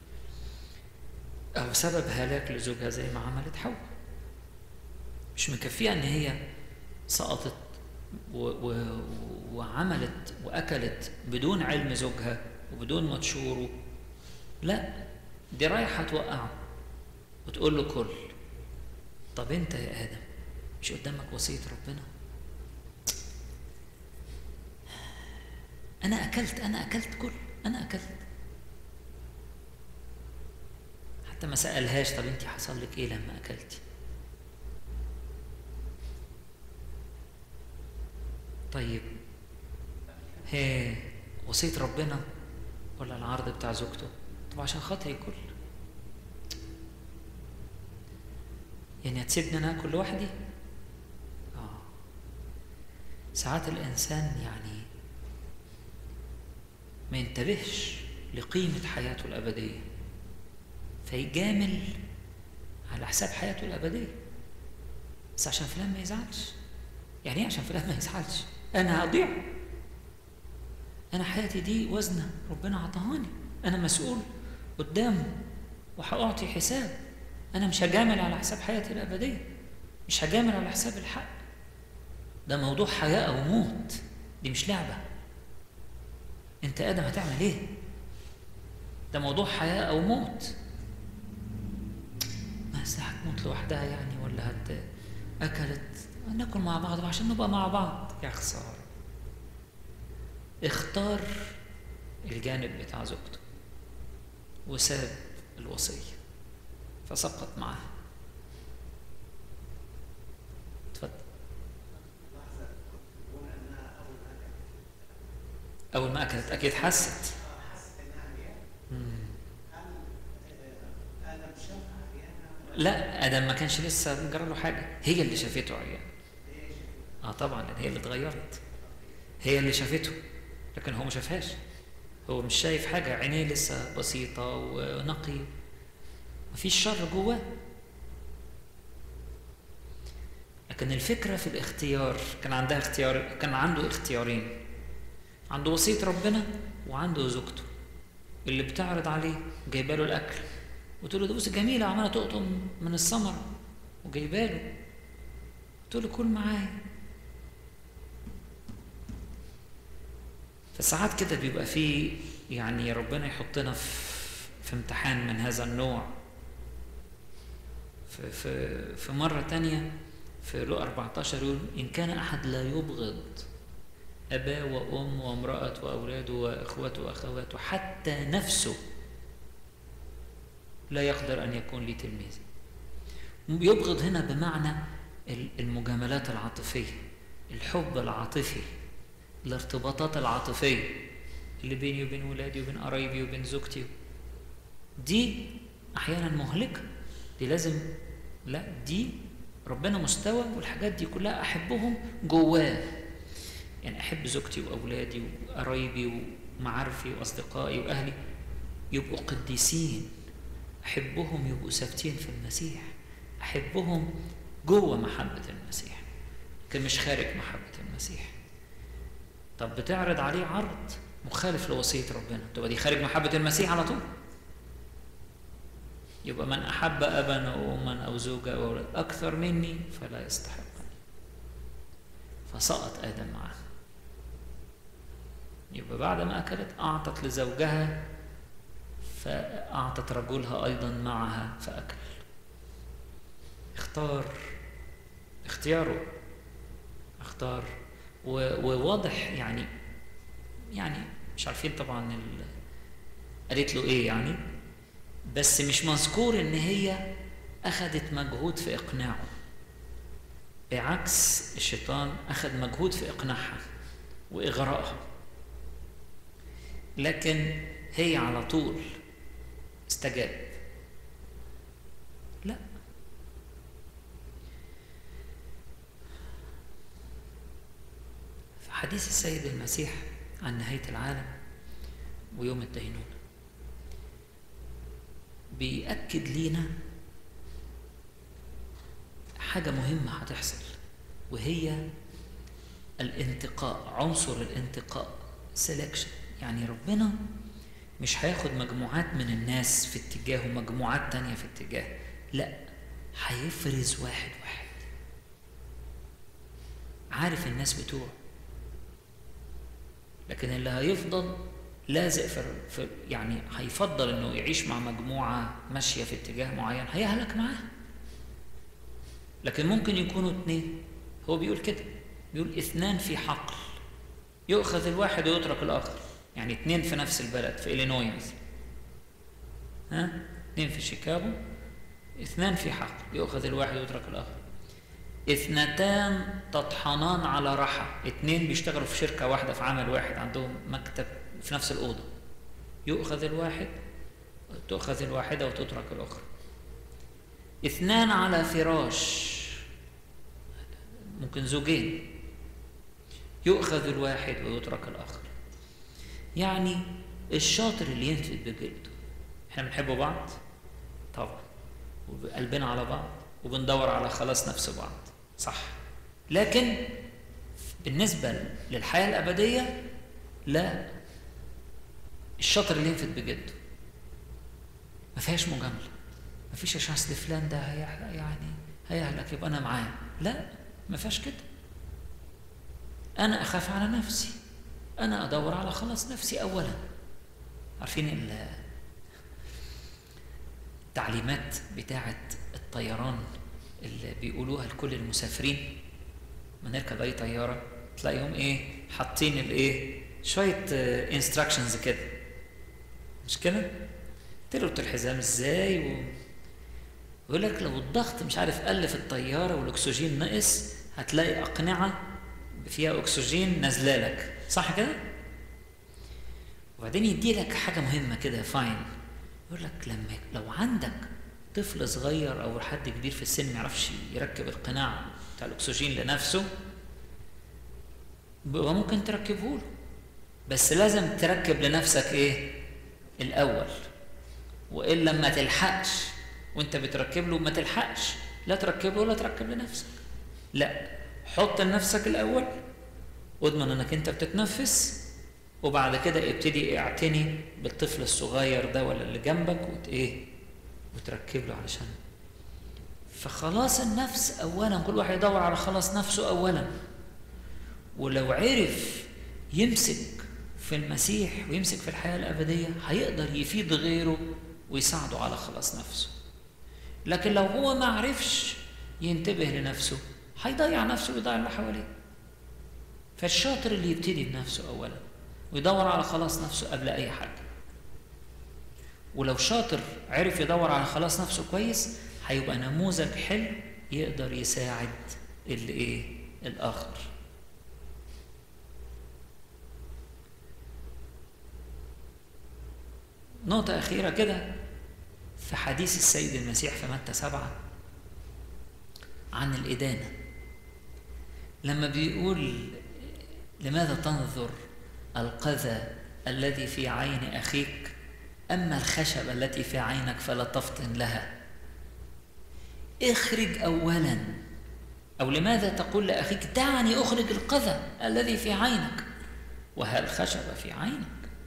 أو سبب هلاك لزوجها زي ما عملت حواء مش مكفيها إن هي سقطت و و وعملت واكلت بدون علم زوجها وبدون ما تشوره لا دي رايحه توقعه وتقول له كل طب انت يا ادم مش قدامك وصيه ربنا انا اكلت انا اكلت كل انا اكلت حتى ما سالهاش طب انت حصل لك ايه لما اكلتي طيب هي وصية ربنا ولا العرض بتاع زوجته طب عشان خاطري كل يعني هتسيبني انا اكل لوحدي اه ساعات الانسان يعني ما ينتبهش لقيمة حياته الأبدية فيجامل على حساب حياته الأبدية بس عشان فلان ما يزعلش يعني ايه عشان فلان ما يزعلش انا هضيع انا حياتي دي وزنه ربنا عطاهاني انا مسؤول قدامه وهأعطي حساب انا مش هجامل على حساب حياتي الابديه مش هجامل على حساب الحق ده موضوع حياه او موت دي مش لعبه انت ادم هتعمل ايه ده موضوع حياه او موت ما هتموت لوحدها يعني ولا هت اكلت ناكل مع بعض عشان نبقى مع بعض يا خسارة اختار الجانب بتاع زوجته وساب الوصية فسقط معاه اتفضل أول ما أكلت أكيد حست لا ادم ما كانش لسه جرى له حاجه هي اللي شافته عيان اه طبعا لان هي اللي اتغيرت هي اللي شافته لكن هو ما شافهاش هو مش شايف حاجه عينيه لسه بسيطه ونقي مفيش شر جواه لكن الفكره في الاختيار كان عندها اختيار كان عنده اختيارين عنده وصيه ربنا وعنده زوجته اللي بتعرض عليه جايبه له الاكل قلت له ده بص جميله عماله تقطم من الثمره وجايبه له قلت له كل معايا فساعات كده بيبقى في يعني ربنا يحطنا في في امتحان من هذا النوع في في في مرة تانية في لو 14 يقول إن كان أحد لا يبغض أباه وأم وامرأة وأولاده وإخوته وأخواته حتى نفسه لا يقدر أن يكون لي تلميذ يبغض هنا بمعنى المجاملات العاطفية الحب العاطفي الارتباطات العاطفية اللي بيني وبين ولادي وبين قرايبي وبين زوجتي دي أحيانا مهلكة دي لازم لا دي ربنا مستوى والحاجات دي كلها أحبهم جواه يعني أحب زوجتي وأولادي وقرايبي ومعارفي وأصدقائي وأهلي يبقوا قديسين أحبهم يبقوا ثابتين في المسيح أحبهم جوه محبة المسيح لكن مش خارج محبة المسيح طب بتعرض عليه عرض مخالف لوصية ربنا تبقى دي خارج محبة المسيح على طول يبقى من أحب أبا أو أما أو زوجة أو أولاد أكثر مني فلا يستحقني فسقط آدم معه يبقى بعد ما أكلت أعطت لزوجها فأعطت رجلها أيضا معها فأكل اختار اختياره اختار وواضح يعني يعني مش عارفين طبعا ال... قالت له ايه يعني بس مش مذكور ان هي اخذت مجهود في اقناعه بعكس الشيطان اخذ مجهود في اقناعها واغرائها لكن هي على طول استجاب لا في حديث السيد المسيح عن نهاية العالم ويوم الدينونة بيأكد لينا حاجة مهمة هتحصل وهي الانتقاء عنصر الانتقاء سelection يعني ربنا مش هياخد مجموعات من الناس في اتجاه ومجموعات تانية في اتجاه لا هيفرز واحد واحد عارف الناس بتوعه لكن اللي هيفضل لازق في, في يعني هيفضل انه يعيش مع مجموعه ماشيه في اتجاه معين هيهلك معاها لكن ممكن يكونوا اتنين هو بيقول كده بيقول اثنان في حقل يؤخذ الواحد ويترك الاخر يعني اتنين في نفس البلد في إلينوي مثلا ها اتنين في شيكاغو اثنان في حقل يؤخذ الواحد ويترك الاخر اثنتان تطحنان على رحى اتنين بيشتغلوا في شركة واحدة في عمل واحد عندهم مكتب في نفس الأوضة يؤخذ الواحد تؤخذ الواحدة وتترك الأخرى اثنان على فراش ممكن زوجين يؤخذ الواحد ويترك الآخر يعني الشاطر اللي ينفد بجلده احنا بنحب بعض طبعا وقلبنا على بعض وبندور على خلاص نفس بعض صح لكن بالنسبة للحياة الأبدية لا الشاطر اللي ينفد بجده ما فيهاش مجاملة ما فيش عشان اصل فلان ده هيحلق يعني هيهلك يبقى أنا معاه لا ما فيهاش كده أنا أخاف على نفسي أنا أدور على خلاص نفسي أولا عارفين التعليمات بتاعة الطيران اللي بيقولوها لكل المسافرين ما نركب اي طياره تلاقيهم ايه حاطين الايه شويه انستراكشنز كده مش كده تربط الحزام ازاي و... يقول لك لو الضغط مش عارف قل في الطياره والاكسجين نقص هتلاقي اقنعه فيها اكسجين نازله لك صح كده وبعدين يدي لك حاجه مهمه كده فاين يقول لك لما لو عندك طفل صغير او حد كبير في السن ما يعرفش يركب القناع بتاع الاكسجين لنفسه بقى ممكن تركبه له بس لازم تركب لنفسك ايه الاول والا ما تلحقش وانت بتركب له ما تلحقش لا تركب له ولا تركب لنفسك لا حط لنفسك الاول واضمن انك انت بتتنفس وبعد كده ابتدي اعتني بالطفل الصغير ده ولا اللي جنبك وت ايه وتركب له علشان فخلاص النفس اولا كل واحد يدور على خلاص نفسه اولا ولو عرف يمسك في المسيح ويمسك في الحياه الابديه هيقدر يفيد غيره ويساعده على خلاص نفسه لكن لو هو ما عرفش ينتبه لنفسه هيضيع نفسه ويضيع اللي حواليه فالشاطر اللي يبتدي بنفسه اولا ويدور على خلاص نفسه قبل اي حاجه ولو شاطر عرف يدور على خلاص نفسه كويس هيبقى نموذج حلو يقدر يساعد اللي ايه الاخر نقطة أخيرة كده في حديث السيد المسيح في متى سبعة عن الإدانة لما بيقول لماذا تنظر القذى الذي في عين أخيك أما الخشبة التي في عينك فلا تفطن لها اخرج أولا أو لماذا تقول لأخيك دعني أخرج القذى الذي في عينك وها الخشبة في عينك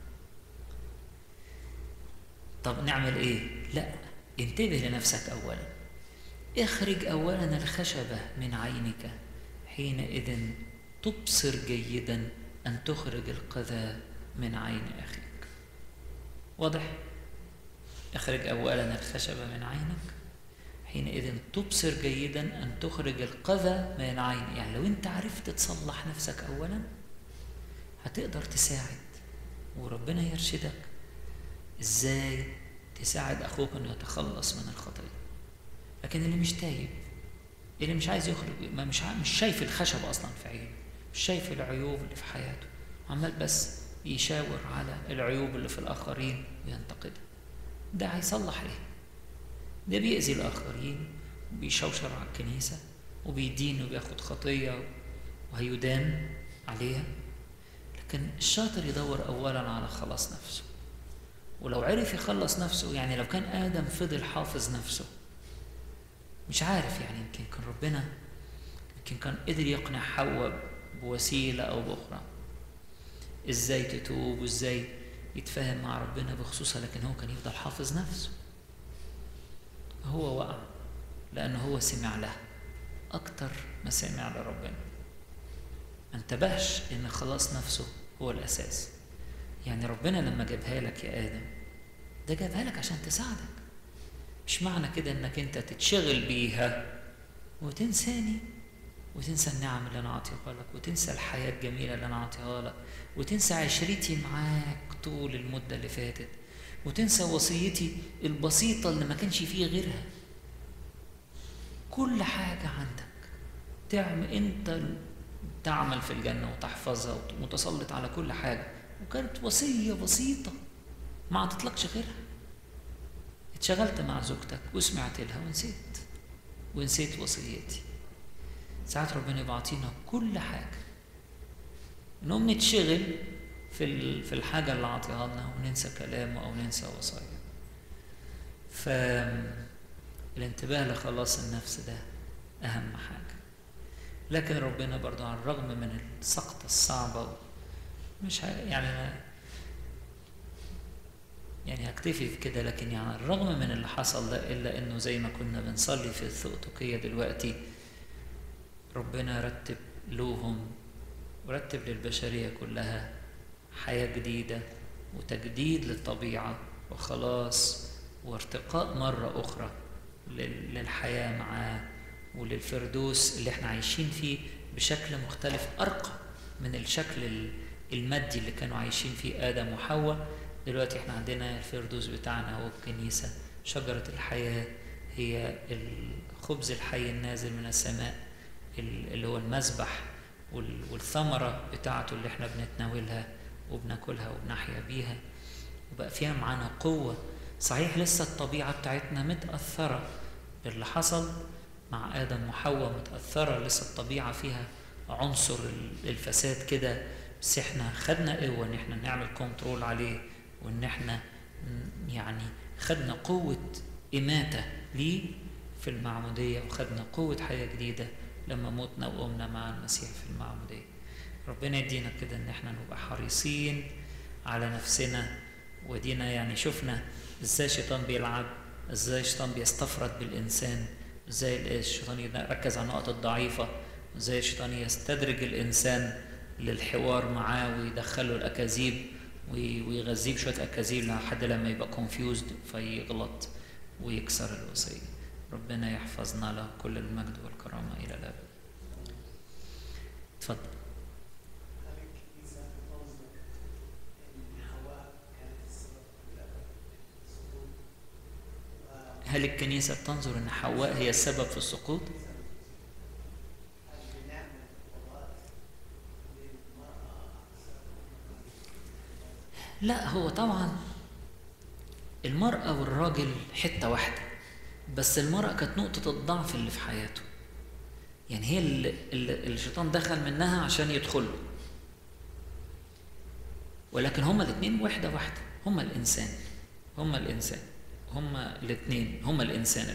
طب نعمل إيه؟ لا انتبه لنفسك أولا اخرج أولا الخشبة من عينك حينئذ تبصر جيدا أن تخرج القذى من عين أخيك واضح؟ اخرج أولا الخشبة من عينك حينئذ تبصر جيدا أن تخرج القذى من عين يعني لو أنت عرفت تصلح نفسك أولا هتقدر تساعد وربنا يرشدك إزاي تساعد أخوك أنه يتخلص من الخطية لكن اللي مش تايب اللي مش عايز يخرج ما مش مش شايف الخشب أصلا في عينه مش شايف العيوب اللي في حياته عمال بس يشاور على العيوب اللي في الآخرين وينتقدها ده هيصلح إيه؟ ده بيأذي الآخرين وبيشوشر على الكنيسة وبيدين وبياخد خطية وهيدان عليها لكن الشاطر يدور أولا على خلاص نفسه ولو عرف يخلص نفسه يعني لو كان آدم فضل حافظ نفسه مش عارف يعني يمكن كان ربنا يمكن كان قدر يقنع حواء بوسيلة أو بأخرى إزاي تتوب وإزاي يتفاهم مع ربنا بخصوصها لكن هو كان يفضل حافظ نفسه هو وقع لأنه هو سمع له أكتر ما سمع لربنا ما انتبهش ان خلاص نفسه هو الاساس يعني ربنا لما جابها لك يا ادم ده جابها لك عشان تساعدك مش معنى كده انك انت تتشغل بيها وتنساني وتنسى النعم اللي انا اعطيها لك وتنسى الحياه الجميله اللي انا اعطيها لك وتنسى عشرتي معاك طول المده اللي فاتت وتنسى وصيتي البسيطه اللي ما كانش فيه غيرها كل حاجه عندك تعمل انت تعمل في الجنه وتحفظها ومتسلط على كل حاجه وكانت وصيه بسيطه ما عطتلكش غيرها اتشغلت مع زوجتك وسمعت لها ونسيت ونسيت وصيتي ساعات ربنا يبعطينا كل حاجة نقوم نتشغل في في الحاجة اللي عطيها لنا وننسى كلامه أو ننسى وصايا فالانتباه لخلاص النفس ده أهم حاجة لكن ربنا برضو على الرغم من السقطة الصعبة مش يعني أنا يعني هكتفي في كده لكن يعني الرغم من اللي حصل ده إلا إنه زي ما كنا بنصلي في الثؤتقية دلوقتي ربنا رتب لهم ورتب للبشرية كلها حياة جديدة وتجديد للطبيعة وخلاص وارتقاء مرة أخرى للحياة معاه وللفردوس اللي احنا عايشين فيه بشكل مختلف أرقى من الشكل المادي اللي كانوا عايشين فيه آدم وحواء دلوقتي احنا عندنا الفردوس بتاعنا هو الكنيسة شجرة الحياة هي الخبز الحي النازل من السماء اللي هو المذبح والثمرة بتاعته اللي احنا بنتناولها وبناكلها وبنحيا بيها وبقى فيها معانا قوة صحيح لسه الطبيعة بتاعتنا متأثرة باللي حصل مع آدم وحواء متأثرة لسه الطبيعة فيها عنصر الفساد كده بس احنا خدنا قوة ان احنا نعمل كنترول عليه وان احنا يعني خدنا قوة إماتة ليه في المعمودية وخدنا قوة حياة جديدة لما موتنا وقمنا مع المسيح في المعمودية ربنا يدينا كده ان احنا نبقى حريصين على نفسنا ودينا يعني شفنا ازاي الشيطان بيلعب ازاي الشيطان بيستفرد بالانسان ازاي الشيطان يركز على النقط الضعيفة ازاي الشيطان يستدرج الانسان للحوار معاه ويدخله الاكاذيب ويغذيه بشويه اكاذيب لحد لما يبقى كونفيوزد فيغلط ويكسر الوصيه ربنا يحفظنا له كل المجد والكرامة إلى الأبد اتفضل هل الكنيسة تنظر أن حواء هي السبب في السقوط؟ لا هو طبعا المرأة والراجل حتة واحدة بس المرأة كانت نقطة الضعف اللي في حياته يعني هي اللي, اللي الشيطان دخل منها عشان يدخله ولكن هما الاثنين واحدة واحدة هما الإنسان هما الإنسان هما الاثنين هما الإنسان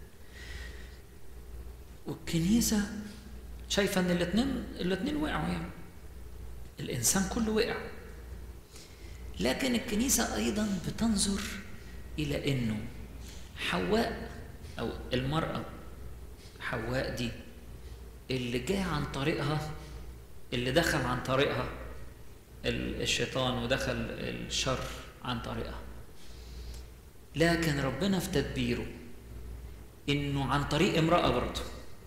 والكنيسة شايفة إن الاثنين الاثنين وقعوا يعني الإنسان كله وقع لكن الكنيسة أيضا بتنظر إلى إنه حواء أو المرأة حواء دي اللي جه عن طريقها اللي دخل عن طريقها الشيطان ودخل الشر عن طريقها لكن ربنا في تدبيره انه عن طريق امرأة برضه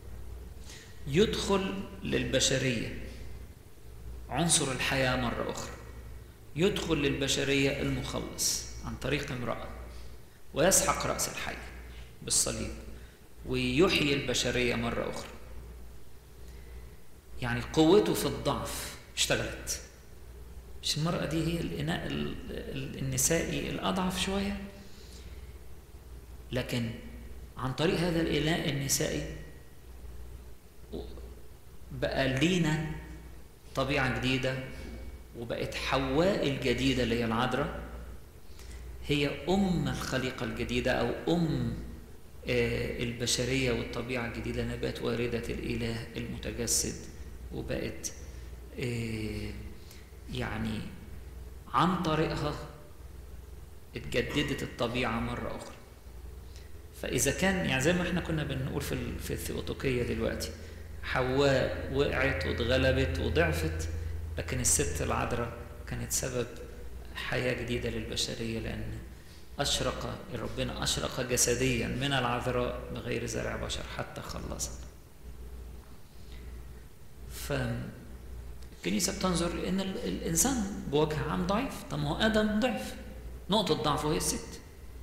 يدخل للبشرية عنصر الحياة مرة أخرى يدخل للبشرية المخلص عن طريق امرأة ويسحق رأس الحي بالصليب ويحيي البشرية مرة أخرى يعني قوته في الضعف اشتغلت مش المرأة دي هي الإناء النسائي الأضعف شوية لكن عن طريق هذا الإناء النسائي بقى لينا طبيعة جديدة وبقت حواء الجديدة اللي هي العذراء هي أم الخليقة الجديدة أو أم البشرية والطبيعة الجديدة نبات واردة الإله المتجسد وبقت يعني عن طريقها اتجددت الطبيعة مرة أخرى فإذا كان يعني زي ما احنا كنا بنقول في في الثيوتوكية دلوقتي حواء وقعت واتغلبت وضعفت لكن الست العذراء كانت سبب حياة جديدة للبشرية لأن أشرق ربنا أشرق جسديا من العذراء بغير زرع بشر حتى خلصنا فالكنيسة بتنظر إن ال- الإنسان بوجه عام ضعيف طب ما هو آدم ضعف نقطة ضعفه هي الست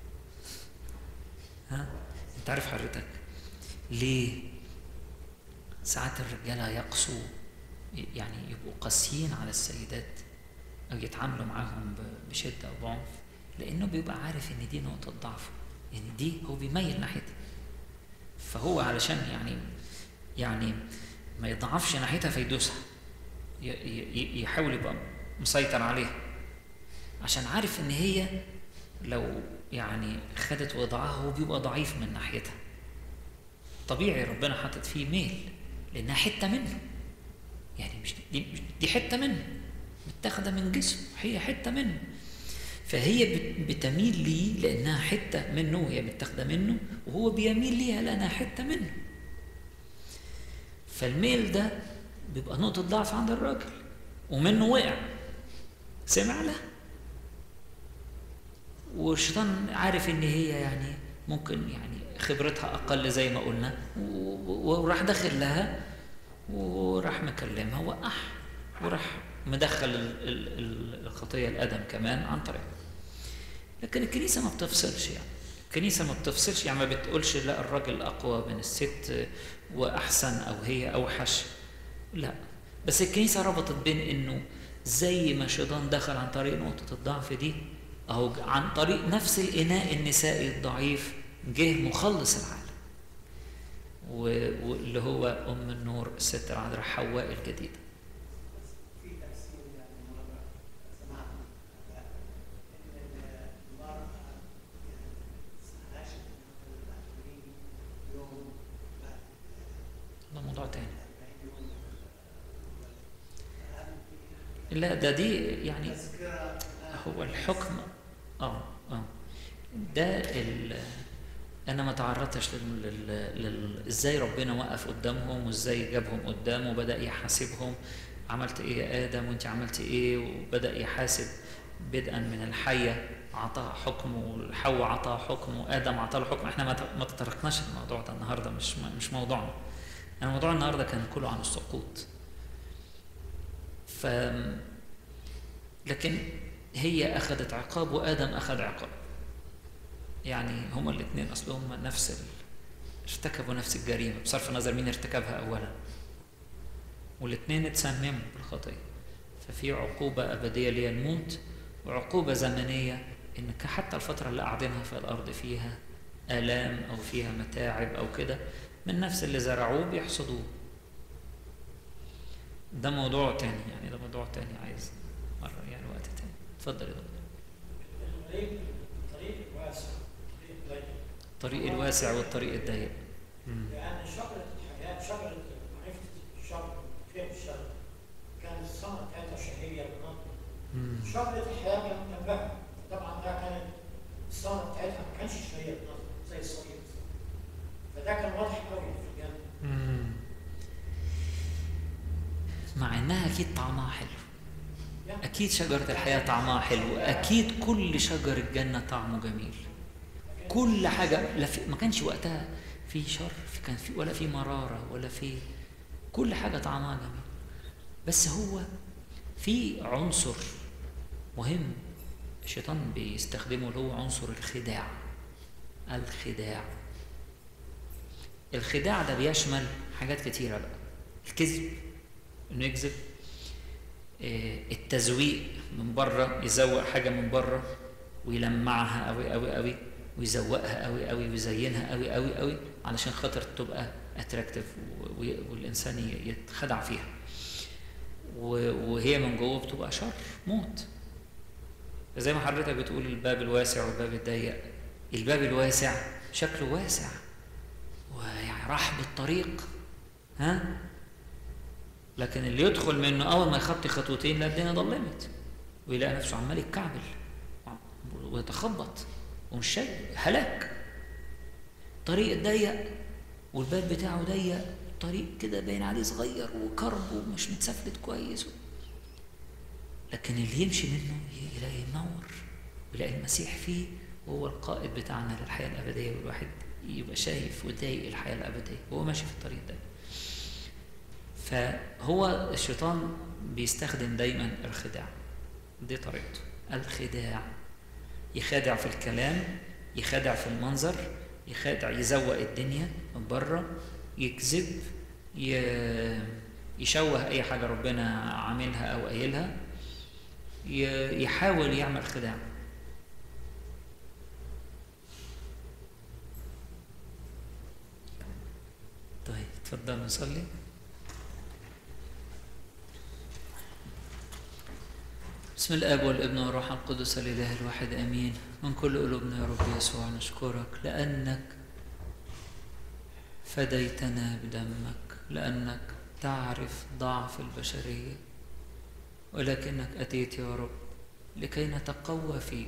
ها أنت عارف حضرتك ليه ساعات الرجالة يقسوا يعني يبقوا قاسيين على السيدات أو يتعاملوا معاهم ب- بشدة أو بعنف لأنه بيبقى عارف إن دي نقطة ضعفه يعني دي هو بيميل ناحيتها فهو علشان يعني يعني ما يضعفش ناحيتها فيدوسها ي- ي- يحاول يبقى مسيطر عليها عشان عارف ان هي لو يعني خدت وضعها هو بيبقى ضعيف من ناحيتها طبيعي ربنا حاطط فيه ميل لانها حته منه يعني مش دي, مش دي حته منه متاخده من جسمه هي حته منه فهي بت- بتميل ليه لانها حته منه وهي متاخده منه وهو بيميل ليها لانها حته منه فالميل ده بيبقى نقطة ضعف عند الراجل ومنه وقع سمع لها والشيطان عارف ان هي يعني ممكن يعني خبرتها اقل زي ما قلنا و- و- وراح داخل لها وراح مكلمها وقعها وراح مدخل ال- ال- ال- الخطيه لادم كمان عن طريقها لكن الكنيسه ما بتفصلش يعني الكنيسه ما بتفصلش يعني ما بتقولش لا الراجل اقوى من الست واحسن او هي اوحش لا بس الكنيسه ربطت بين انه زي ما الشيطان دخل عن طريق نقطه الضعف دي اهو عن طريق نفس الاناء النسائي الضعيف جه مخلص العالم و- واللي هو ام النور الست العذراء حواء الجديده في تفسير يعني مرة سمعت إن المرأة يعني عاشت مع الأخرين يوم بعد ده موضوع تاني 40 يوم فهل في لا ده دي يعني تذكرة هو الحكم اه اه ده ال انا ما تعرضتش لل... لل... لل... ازاي ربنا وقف قدامهم وازاي جابهم قدامه وبدا يحاسبهم عملت ايه يا ادم وانت عملت ايه وبدا يحاسب بدءا من الحيه عطاها حكم والحواء عطاها حكم وادم عطاه له حكم احنا ما ت- ما تطرقناش الموضوع ده النهارده مش مش موضوعنا انا موضوع النهارده كان كله عن السقوط ف لكن هي اخذت عقاب وادم اخذ عقاب يعني هما الاثنين اصلهم نفس ال... ارتكبوا نفس الجريمه بصرف النظر مين ارتكبها اولا والاثنين اتسمموا بالخطيه ففي عقوبه ابديه اللي هي الموت وعقوبه زمنيه انك حتى الفتره اللي قاعدينها في الارض فيها الام او فيها متاعب او كده من نفس اللي زرعوه بيحصدوه ده موضوع تاني يعني ده موضوع تاني عايز مرة يعني وقت تاني اتفضل يا دكتور الطريق الطريق واسع الطريق ضيق الطريق الواسع والطريق الضيق لأن شجرة الحياة شجرة معرفة الشر فهم الشر كانت الثمرة بتاعتها شهية بالنظر شجرة الحياة كانت جنبها طبعا ده كانت الثمرة بتاعتها ما كانش شهية بالنظر زي الصغير فده كان واضح قوي في الجنة مع انها اكيد طعمها حلو يعني اكيد شجرة الحياة طعمها حلو اكيد كل شجر الجنة طعمه جميل كل حاجة لا في ما كانش وقتها في شر في كان في ولا في مرارة ولا في كل حاجة طعمها جميل بس هو في عنصر مهم الشيطان بيستخدمه اللي هو عنصر الخداع الخداع الخداع ده بيشمل حاجات كتيرة بقى الكذب انه يكذب آه، التزويق من بره يزوق حاجه من بره ويلمعها قوي قوي قوي ويزوقها قوي قوي ويزينها قوي قوي قوي علشان خاطر تبقى اتراكتيف والانسان ي- يتخدع فيها و- وهي من جوه بتبقى شر موت زي ما حضرتك بتقول الباب الواسع والباب الضيق الباب الواسع شكله واسع ويعني رحب الطريق ها لكن اللي يدخل منه اول ما يخطي خطوتين لا الدنيا ضلمت ويلاقي نفسه عمال يتكعبل ويتخبط ومش شايف هلاك طريق ضيق والباب بتاعه ضيق والطريق كده باين عليه صغير وكرب ومش متسفلت كويس لكن اللي يمشي منه يلاقي منور ويلاقي المسيح فيه وهو القائد بتاعنا للحياة الأبدية والواحد يبقى شايف وضايق الحياة الأبدية وهو ماشي في الطريق ده فهو الشيطان بيستخدم دايما الخداع دي طريقته الخداع يخادع في الكلام يخادع في المنظر يخادع يزوق الدنيا من بره يكذب ي- يشوه اي حاجه ربنا عاملها او قايلها ي- يحاول يعمل خداع طيب اتفضل نصلي بسم الاب والابن والروح القدس الاله الواحد امين من كل قلوبنا يا رب يسوع نشكرك لانك فديتنا بدمك لانك تعرف ضعف البشريه ولكنك اتيت يا رب لكي نتقوى فيك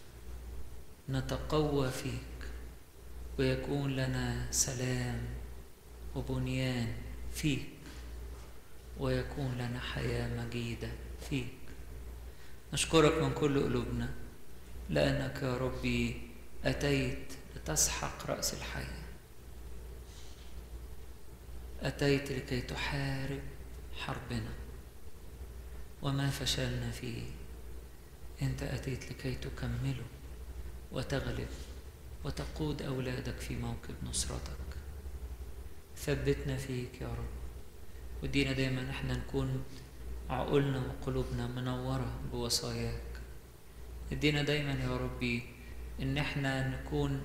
نتقوى فيك ويكون لنا سلام وبنيان فيك ويكون لنا حياه مجيده فيك نشكرك من كل قلوبنا لأنك يا ربي أتيت لتسحق رأس الحياة أتيت لكي تحارب حربنا وما فشلنا فيه أنت أتيت لكي تكمله وتغلب وتقود أولادك في موكب نصرتك ثبتنا فيك يا رب ودينا دايما احنا نكون عقولنا وقلوبنا منورة بوصاياك ادينا دايما يا ربي ان احنا نكون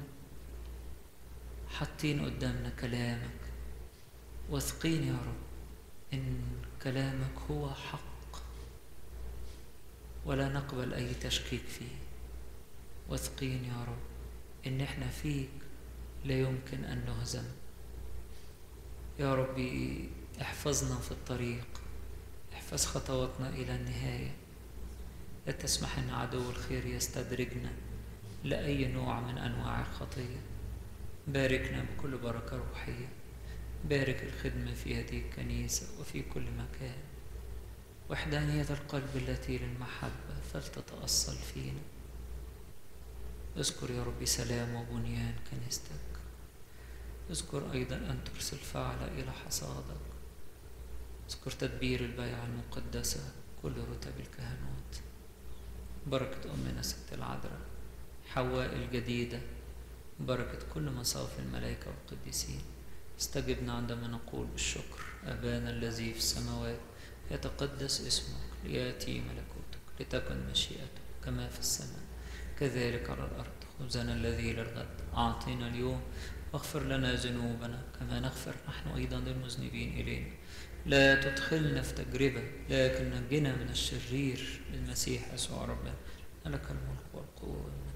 حاطين قدامنا كلامك واثقين يا رب ان كلامك هو حق ولا نقبل اي تشكيك فيه واثقين يا رب ان احنا فيك لا يمكن ان نهزم يا ربي احفظنا في الطريق احفظ خطواتنا إلى النهاية لا تسمح أن عدو الخير يستدرجنا لأي نوع من أنواع الخطية باركنا بكل بركة روحية بارك الخدمة في هذه الكنيسة وفي كل مكان وحدانية القلب التي للمحبة فلتتأصل فينا اذكر يا ربي سلام وبنيان كنيستك اذكر أيضا أن ترسل فعل إلى حصادك اذكر تدبير البيعة المقدسة كل رتب الكهنوت بركة أمنا ست العذراء حواء الجديدة بركة كل مصاف الملائكة والقديسين استجبنا عندما نقول بالشكر أبانا الذي في السماوات يتقدس اسمك ليأتي ملكوتك لتكن مشيئتك كما في السماء كذلك على الأرض خبزنا الذي للغد أعطينا اليوم واغفر لنا ذنوبنا كما نغفر نحن أيضا للمذنبين إلينا لا تدخلنا في تجربة لكن نجنا من الشرير بالمسيح يسوع ربنا لك الملك والقوة والمجد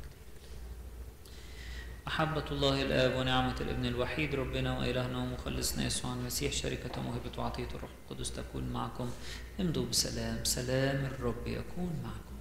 محبة الله الآب ونعمة الابن الوحيد ربنا وإلهنا ومخلصنا يسوع المسيح شركة موهبة وعطية الروح القدس تكون معكم امضوا بسلام سلام الرب يكون معكم